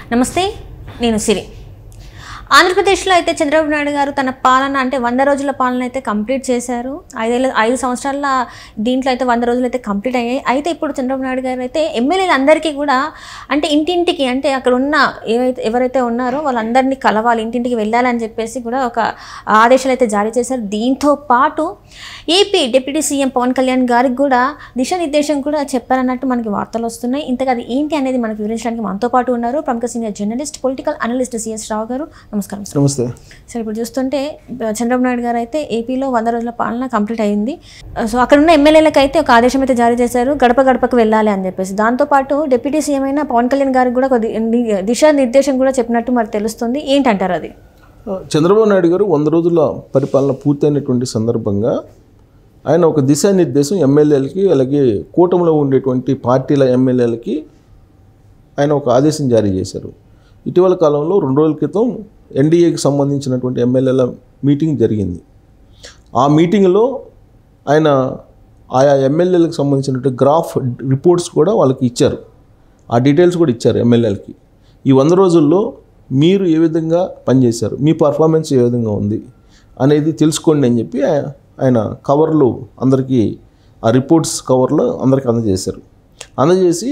నమస్తే నేను సిరి ఆంధ్రప్రదేశ్లో అయితే చంద్రబాబు నాయుడు గారు తన పాలన అంటే వంద రోజుల పాలన అయితే కంప్లీట్ చేశారు ఐదేళ్ళ ఐదు సంవత్సరాల దీంట్లో అయితే వంద రోజులు అయితే కంప్లీట్ అయ్యాయి అయితే ఇప్పుడు చంద్రబాబు నాయుడు గారు అయితే ఎమ్మెల్యేలు అందరికీ కూడా అంటే ఇంటింటికి అంటే అక్కడ ఉన్న ఏవైతే ఎవరైతే ఉన్నారో వాళ్ళందరినీ కలవాలి ఇంటింటికి వెళ్ళాలని చెప్పేసి కూడా ఒక ఆదేశాలు అయితే జారీ చేశారు దీంతో పాటు AP deputy CM Pawan Kalyan గారికి కూడా దిశానిర్దేశం కూడా చెప్పారన్నట్టు మనకి వార్తలు వస్తున్నాయి ఇంతగా అది ఏంటి అనేది మనకు వివరించడానికి మనతో పాటు ఉన్నారు ప్రముఖ senior journalist political analyst CS Rao గారు నమస్కారం సార్ నమస్తే సార్ ఇప్పుడు చూస్తుంటే బ- చంద్రబాబు నాయుడు గారు అయితే ఏపీలో వంద రోజుల పాలన కంప్లీట్ అయింది సో అక్కడ ఉన్న ఎమ్మెల్యేలకు అయితే ఒక ఆదేశం అయితే జారీ చేశారు గడప గడపకు వెళ్ళాలి అని చెప్పేసి దాంతోపాటు డిప్యూటీ సీఎం అయిన పవన్ కళ్యాణ్ గారికి కూడా ఒక ది- ది- దిశానిర్దేశం కూడా చెప్పినట్టు మరి తెలుస్తుంది ఏంటంటారు అది చంద్రబాబు నాయుడు గారు వంద రోజుల పరిపాలన పూర్తయినటువంటి సందర్భంగా ఆయన ఒక దిశానిర్దేశం ఎమ్మెల్యేలకి అలాగే కూటమిలో ఉండేటువంటి పార్టీల ఎమ్మెల్యేలకి ఆయన ఒక ఆదేశం జారీ చేశారు ఇటీవల కాలంలో రెండు రోజుల క్రితం ఎన్డీఏకి సంబంధించినటువంటి ఎమ్మెల్యేల మీటింగ్ జరిగింది ఆ మీటింగ్లో ఆయన ఆయా ఎమ్మెల్యేలకు సంబంధించినటువంటి గ్రాఫ్ రిపోర్ట్స్ కూడా వాళ్ళకి ఇచ్చారు ఆ డీటెయిల్స్ కూడా ఇచ్చారు ఎమ్మెల్యేలకి ఈ వంద రోజుల్లో మీరు ఏ విధంగా పనిచేశారు మీ పర్ఫార్మెన్స్ ఏ విధంగా ఉంది అనేది తెలుసుకోండి అని చెప్పి ఆయ- ఆయన కవర్లు అందరికీ ఆ రిపోర్ట్స్ కవర్లు అందరికీ అందజేశారు అందజేసి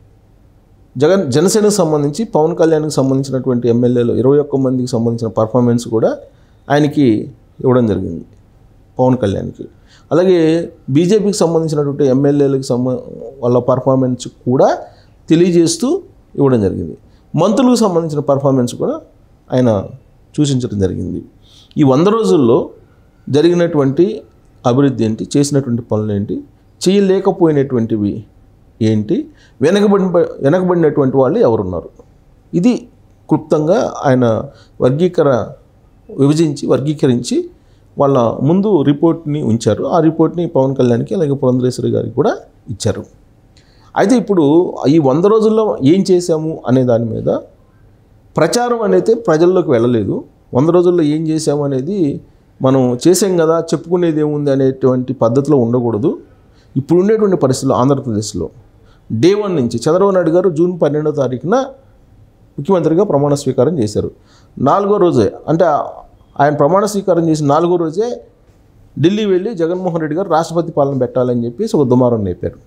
జగన్ జనసేనకు సంబంధించి పవన్ కళ్యాణ్కి సంబంధించినటువంటి ఎమ్మెల్యేలు ఇరవై ఒక్క మందికి సంబంధించిన పర్ఫార్మెన్స్ కూడా ఆయనకి ఇవ్వడం జరిగింది పవన్ కళ్యాణ్కి అలాగే బీజేపీకి సంబంధించినటువంటి ఎమ్మెల్యేలకు సంబ వాళ్ళ పర్ఫార్మెన్స్ కూడా తెలియజేస్తూ ఇవ్వడం జరిగింది మంత్రులకు సంబంధించిన పర్ఫార్మెన్స్ కూడా ఆయన సూచించడం జరిగింది ఈ వంద రోజుల్లో జరిగినటువంటి అభివృద్ధి ఏంటి చేసినటువంటి పనులు ఏంటి చేయలేకపోయినటువంటివి ఏంటి వెనకబడి వెనకబడినటువంటి వాళ్ళు ఎవరున్నారు ఇది క్లుప్తంగా ఆయన వర్గీకర విభజించి వర్గీకరించి వాళ్ళ ముందు రిపోర్ట్ని ఉంచారు ఆ రిపోర్ట్ని పవన్ కళ్యాణ్కి అలాగే పురంధరేశ్వరి గారికి కూడా ఇచ్చారు అయితే ఇప్పుడు ఈ వంద రోజుల్లో ఏం చేశాము అనే దాని మీద ప్రచారం అనేది ప్రజల్లోకి వెళ్ళలేదు వంద రోజుల్లో ఏం చేసాము అనేది మనం చేసాం కదా చెప్పుకునేది ఏముంది అనేటువంటి పద్ధతిలో ఉండకూడదు ఇప్పుడు ఉండేటువంటి పరిస్థితుల్లో ఆంధ్రప్రదేశ్లో డే వన్ నుంచి చంద్రబాబు నాయుడు గారు జూన్ పన్నెండో తారీఖున ముఖ్యమంత్రిగా ప్రమాణ స్వీకారం చేశారు నాలుగో రోజే అంటే ఆయన ప్రమాణ స్వీకారం చేసిన నాలుగో రోజే ఢిల్లీ వెళ్ళి జగన్మోహన్ రెడ్డి గారు రాష్ట్రపతి పాలన పెట్టాలని చెప్పేసి ఒక దుమారం నేపారు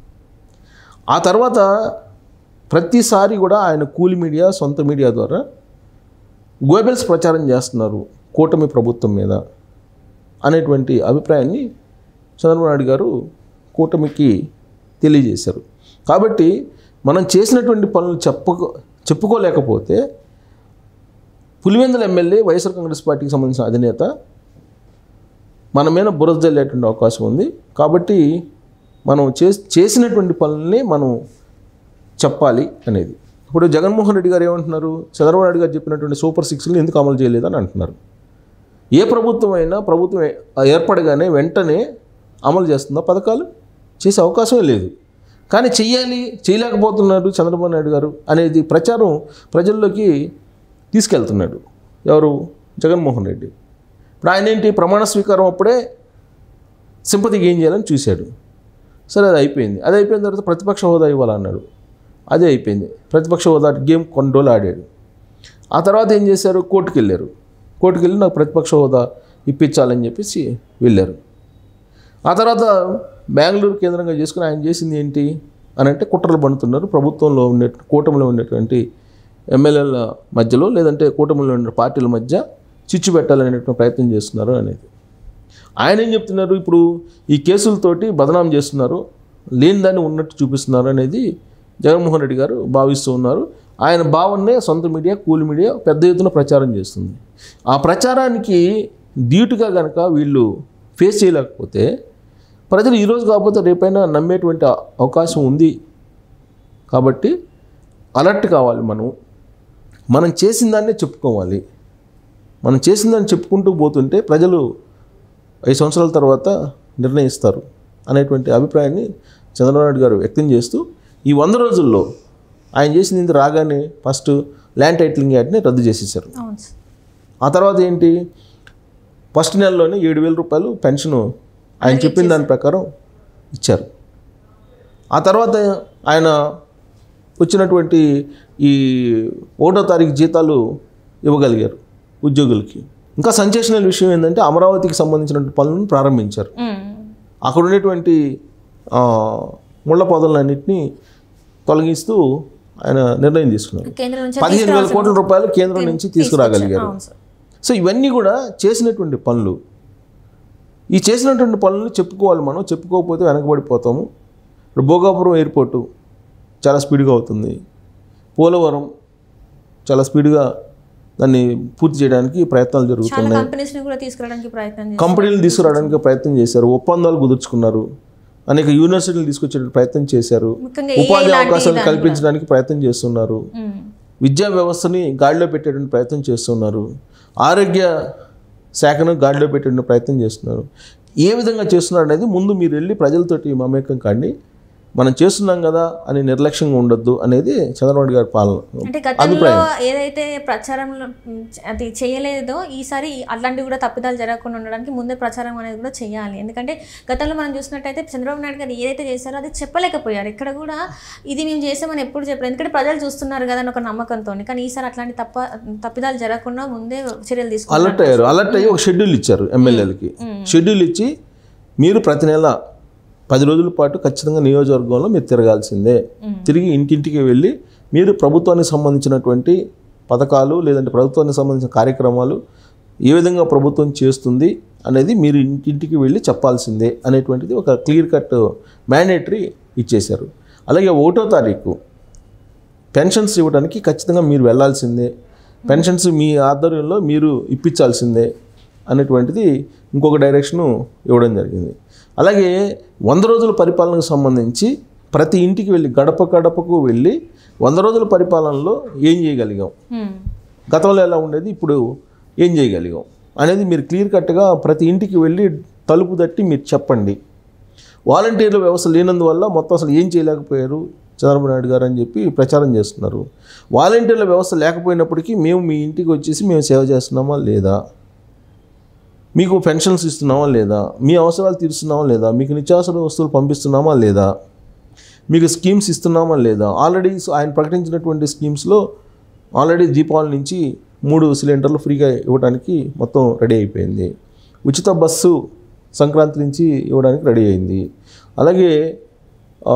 ఆ తర్వాత ప్రతిసారి కూడా ఆయన కూలి మీడియా సొంత మీడియా ద్వారా గోబెల్స్ ప్రచారం చేస్తున్నారు కూటమి ప్రభుత్వం మీద అనేటువంటి అభిప్రాయాన్ని చంద్రబాబు నాయుడు గారు కూటమికి తెలియజేశారు కాబట్టి మనం చేసినటువంటి పనులు చెప్పక చెప్పుకోలేకపోతే పులివెందుల ఎమ్మెల్యే వైఎస్ఆర్ కాంగ్రెస్ పార్టీకి సంబంధించిన అధినేత మన మీద బురద జల్లేటువంటి అవకాశం ఉంది కాబట్టి మనం చే చేసినటువంటి పనుల్ని మనం చెప్పాలి అనేది ఇప్పుడు జగన్మోహన్ రెడ్డి గారు ఏమంటున్నారు చంద్రబాబు నాయుడు గారు చెప్పినటువంటి సూపర్ సిక్స్ని ఎందుకు అమలు చేయలేదని అంటున్నారు ఏ ప్రభుత్వం అయినా ప్రభుత్వం ఏ- ఏర్పడగానే వెంటనే అమలు చేస్తుందా పథకాలు చేసే అవకాశమే లేదు కానీ చెయ్యాలి చేయలేకపోతున్నారు చంద్రబాబు నాయుడు గారు అనేది ప్రచారం ప్రజల్లోకి తీసుకెళ్తున్నాడు ఎవరు జగన్మోహన్ రెడ్డి ఇప్పుడు ఆయన ఏంటి ప్రమాణ స్వీకారం అప్పుడే సింపతి గెయిన్ చేయాలని చూశాడు సరే అది అయిపోయింది అది అయిపోయిన తర్వాత ప్రతిపక్ష హోదా ఇవ్వాలన్నాడు అదే అయిపోయింది ప్రతిపక్ష హోదా గేమ్ కొన్ని రోజులు ఆడాడు ఆ తర్వాత ఏం చేశారు కోర్టుకు వెళ్ళారు కోర్టుకు వెళ్ళి నాకు ప్రతిపక్ష హోదా ఇప్పించాలని చెప్పేసి వెళ్ళారు ఆ తర్వాత బెంగళూరు కేంద్రంగా చేసుకుని ఆయన చేసింది ఏంటి అని అంటే కుట్రలు పడుతున్నారు ప్రభుత్వంలో ఉండే కూటమిలో ఉండేటువంటి ఎమ్మెల్యేల మధ్యలో లేదంటే కూటమిలో ఉండే పార్టీల మధ్య చిచ్చు పెట్టాలనేటువంటి ప్రయత్నం చేస్తున్నారు అనేది ఆయన ఏం చెప్తున్నారు ఇప్పుడు ఈ కేసులతోటి బదనాం చేస్తున్నారు లేని దాన్ని ఉన్నట్టు చూపిస్తున్నారు అనేది జగన్మోహన్ రెడ్డి గారు భావిస్తూ ఉన్నారు ఆయన భావన్నే సొంత మీడియా కూలి మీడియా పెద్ద ఎత్తున ప్రచారం చేస్తుంది ఆ ప్రచారానికి ధీటుగా కనుక వీళ్ళు ఫేస్ చేయలేకపోతే ప్రజలు ఈరోజు కాకపోతే రేపైనా నమ్మేటువంటి అ- అవకాశం ఉంది కాబట్టి అలర్ట్ కావాలి మనం మనం చేసిన దాన్నే చెప్పుకోవాలి మనం చేసిన దాన్ని చెప్పుకుంటూ పోతుంటే ప్రజలు ఐదు సంవత్సరాల తర్వాత నిర్ణయిస్తారు అనేటువంటి అభిప్రాయాన్ని చంద్రబాబు నాయుడు గారు వ్యక్తం చేస్తూ ఈ వంద రోజుల్లో ఆయన చేసింది ఇంత రాగానే ఫస్ట్ ల్యాండ్ టైటిలింగ్ యాక్ట్ని రద్దు చేసేసారు అవును సార్ ఆ తర్వాత ఏంటి ఫస్ట్ నెలలోనే ఏడు వేల రూపాయలు పెన్షన్ ఆయన చెప్పిన దాని ప్రకారం ఇచ్చారు ఆ తర్వాత ఆయన వచ్చినటువంటి ఈ ఒకటో తారీఖు జీతాలు ఇవ్వగలిగారు ఉద్యోగులకి ఇంకా సంచేషనల్ విషయం ఏంటంటే అమరావతికి సంబంధించిన పనులను ప్రారంభించారు ఉమ్. అక్కడ ఉండేటువంటి ఆ, ముళ్ళ పొదలన్నింటినీ తొలగిస్తూ ఆయన నిర్ణయం తీసుకున్నారు కేంద్రం నుంచి పదిహేను వేల కోట్ల రూపాయలు కేంద్రం నుంచి తీసుకురాగలిగారు అవును సార్ సో ఇవన్నీ కూడా చేసినటువంటి పనులు ఈ చేసినటువంటి పనులను చెప్పుకోవాలి మనం చెప్పుకోకపోతే వెనకబడిపోతాము ఇప్పుడు భోగాపురం ఎయిర్పోర్టు చాలా స్పీడ్గా అవుతుంది పోలవరం చాలా స్పీడ్గా దాన్ని పూర్తి చేయడానికి ప్రయత్నాలు చాలా జరుగుతున్నాయి కంపెనీస్ ని కూడా తీసుకురావడానికి ప్రయత్నం చేస్తారు కంపెనీలు తీసుకురావడానికి ప్రయత్నం చేశారు ఒప్పందాలు కుదుర్చుకున్నారు అనేక యూనివర్సిటీలు తీసుకొచ్చే ప్రయత్నం చేశారు ముఖ్యంగా ఉపాధి అవకాశాలు కల్పించడానికి ప్రయత్నం చేస్తున్నారు ఉమ్. విద్యా వ్యవస్థని గాడిలో పెట్టేటువంటి ప్రయత్నం చేస్తున్నారు ఆరోగ్య శాఖను గాడిలో పెట్టేటువంటి ప్రయత్నం చేస్తున్నారు ఏ విధంగా చేస్తున్నారు అనేది ముందు మీరు వెళ్ళి ప్రజలతోటి మమేకం కాండి మనం చేస్తున్నాం కదా అని నిర్లక్ష్యంగా ఉండొద్దు అనేది చంద్రబాబు గారి పాలన అంటే గతంలో ఏదైతే ప్రచారంలో ఉమ్, అది చేయలేదో ఈసారి అట్లాంటివి కూడా తప్పిదాలు జరగకుండా ఉండడానికి ముందే ప్రచారం అనేది కూడా చేయాలి ఎందుకంటే గతంలో మనం చూసినట్టయితే చంద్రబాబు నాయుడు గారు ఏదైతే చేశారో అది చెప్పలేకపోయారు ఇక్కడ కూడా ఇది మేము చేసామని ఎప్పుడు చెప్పలేదు ఎందుకంటే ప్రజలు చూస్తున్నారు కదా అని ఒక నమ్మకంతో కానీ ఈసారి అట్లాంటి తప్ప తప్పిదాలు జరగకుండా ముందే చర్యలు తీసుకున్నారు అలర్ట్ అయ్యారు అలర్ట్ అయ్యి ఒక షెడ్యూల్ ఇచ్చారు ఎమ్మెల్యేలకి షెడ్యూల్ ఇచ్చి మీరు ప్రతి నెల పది రోజుల పాటు ఖచ్చితంగా నియోజకవర్గంలో మీరు తిరగాల్సిందే తిరిగి ఇంటింటికి వెళ్ళి మీరు ప్రభుత్వానికి సంబంధించినటువంటి పథకాలు లేదంటే ప్రభుత్వానికి సంబంధించిన కార్యక్రమాలు ఏ విధంగా ప్రభుత్వం చేస్తుంది అనేది మీరు ఇంటింటికి వెళ్ళి చెప్పాల్సిందే అనేటువంటిది ఒక క్లియర్ కట్ మ్యాండేటరీ ఇచ్చేశారు అలాగే ఒకటో తారీఖు పెన్షన్స్ ఇవ్వడానికి ఖచ్చితంగా మీరు వెళ్ళాల్సిందే పెన్షన్స్ మీ ఆధ్వర్యంలో మీరు ఇప్పించాల్సిందే అనేటువంటిది ఇంకొక డైరెక్షను ఇవ్వడం జరిగింది అలాగే వంద రోజుల పరిపాలనకు సంబంధించి ప్రతి ఇంటికి వెళ్ళి గడప గడపకు వెళ్ళి వంద రోజుల పరిపాలనలో ఏం చేయగలిగాం ఉమ్. గతంలో ఎలా ఉండేది ఇప్పుడు ఏం చేయగలిగాం అనేది మీరు క్లియర్ కట్గా ప్రతి ఇంటికి వెళ్ళి తలుపు తట్టి మీరు చెప్పండి వాలంటీర్ల వ్యవస్థ లేనందువల్ల మొత్తం అసలు ఏం చేయలేకపోయారు చంద్రబాబు నాయుడు గారు అని చెప్పి ప్రచారం చేస్తున్నారు వాలంటీర్ల వ్యవస్థ లేకపోయినప్పటికీ మేము మీ ఇంటికి వచ్చేసి మేము సేవ చేస్తున్నామా లేదా మీకు పెన్షన్స్ ఇస్తున్నామా లేదా మీ అవసరాలు తీరుస్తున్నామా లేదా మీకు నిత్యావసర వస్తువులు పంపిస్తున్నామా లేదా మీకు స్కీమ్స్ ఇస్తున్నామా లేదా ఆల్రెడీ ఆయన ప్రకటించినటువంటి స్కీమ్స్లో ఆల్రెడీ దీపావళి నుంచి మూడు సిలిండర్లు ఫ్రీగా ఇవ్వడానికి మొత్తం రెడీ అయిపోయింది ఉచిత బస్సు సంక్రాంతి నుంచి ఇవ్వడానికి రెడీ అయింది అలాగే ఆ,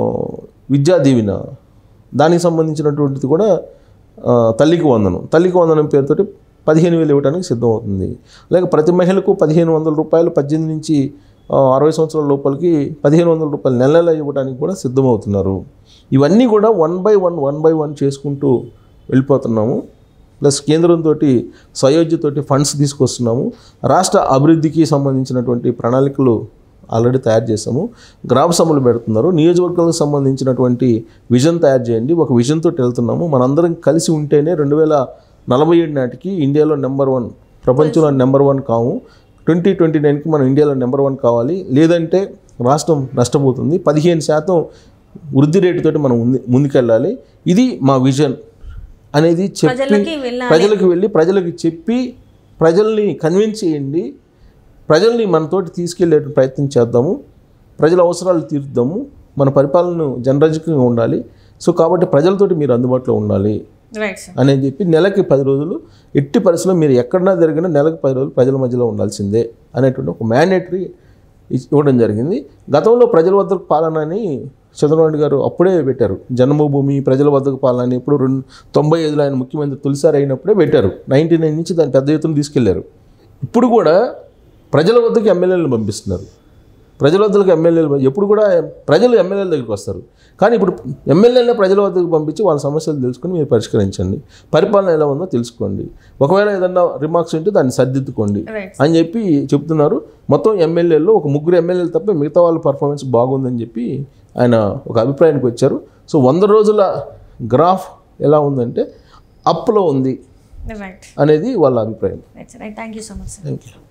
విద్యా దీవెన దానికి సంబంధించినటువంటిది కూడా ఆ, తల్లికి వందనం తల్లికి వందనం పేరుతోటి పదిహేను వేలు ఇవ్వడానికి సిద్ధమవుతుంది అలాగే ప్రతి మహిళకు పదిహేను వందల రూపాయలు పద్దెనిమిది నుంచి ఆ, అరవై సంవత్సరాల లోపలికి పదిహేను వందల రూపాయలు నెల నెల ఇవ్వడానికి కూడా సిద్ధమవుతున్నారు ఇవన్నీ కూడా one by one one by one చేసుకుంటూ వెళ్ళిపోతున్నాము ప్లస్ కేంద్రంతో సయోధ్యతోటి ఫండ్స్ తీసుకొస్తున్నాము రాష్ట్ర అభివృద్ధికి సంబంధించినటువంటి ప్రణాళికలు ఆల్రెడీ తయారు చేసాము గ్రామ సభలు పెడుతున్నారు నియోజకవర్గాలకు సంబంధించినటువంటి విజన్ తయారు చేయండి ఒక విజన్ తోటి వెళ్తున్నాము మనందరం కలిసి ఉంటేనే రెండు వేల నలభై ఏడు నాటికి ఇండియాలో నెంబర్ వన్ ప్రపంచంలో నెంబర్ వన్ కాము ట్వంటీ ట్వంటీ నైన్కి మనం ఇండియాలో నెంబర్ వన్ కావాలి లేదంటే రాష్ట్రం నష్టపోతుంది పదిహేను శాతం వృద్ధి రేటుతోటి మనం ముందు ముందుకెళ్ళాలి ఇది మా విజన్ అనేది చెప్పి ప్రజలకి వెళ్ళాలి ప్రజలకు వెళ్ళి ప్రజలకు చెప్పి ప్రజల్ని కన్విన్స్ చేయండి ప్రజల్ని మనతోటి తీసుకెళ్లే ప్రయత్నం చేద్దాము ప్రజల అవసరాలు తీర్దాము మన పరిపాలన జనరంజకంగా ఉండాలి సో కాబట్టి ప్రజలతోటి మీరు అందుబాటులో ఉండాలి రైట్ సార్ అని చెప్పి నెలకి పది రోజులు ఎట్టి పరిస్థితుల్లో మీరు ఎక్కడన్నా జరిగినా నెలకు పది రోజులు ప్రజల మధ్యలో ఉండాల్సిందే అనేటువంటి ఒక మ్యాండేటరీ ఇవ్వడం జరిగింది గతంలో ప్రజల వద్దకు పాలన అని చంద్రబాబు నాయుడు గారు అప్పుడే పెట్టారు జన్మభూమి ప్రజల వద్దకు పాలన అని ఇప్పుడు రెండు తొంభై ఐదులో ఆయన ముఖ్యమంత్రి తొలిసారి అయినప్పుడే పెట్టారు నైంటీ నైన్ నుంచి దాన్ని పెద్ద ఎత్తున తీసుకెళ్లారు ఇప్పుడు కూడా ప్రజల వద్దకు ఎమ్మెల్యేలను పంపిస్తున్నారు ప్రజల వద్దకు ఎమ్మెల్యేలు ఎప్పుడు కూడా ప్రజలు ఎమ్మెల్యేల దగ్గరికి వస్తారు కానీ ఇప్పుడు ఎమ్మెల్యేలనే ప్రజల వద్దకు పంపించి వాళ్ళ సమస్యలు తెలుసుకొని మీరు పరిష్కరించండి పరిపాలన ఎలా ఉందో తెలుసుకోండి ఒకవేళ ఏదన్నా రిమార్క్స్ ఉంటే దాన్ని సర్దిద్దుకోండి రైట్ అని చెప్పి చెప్తున్నారు మొత్తం ఎమ్మెల్యేలు ఒక ముగ్గురు ఎమ్మెల్యేలు తప్ప మిగతా వాళ్ళ పర్ఫార్మెన్స్ బాగుందని చెప్పి ఆయన ఒక అభిప్రాయానికి వచ్చారు సో వంద రోజుల గ్రాఫ్ ఎలా ఉందంటే అప్లో ఉంది రైట్ అనేది వాళ్ళ అభిప్రాయం right sir thank you so much sir thank you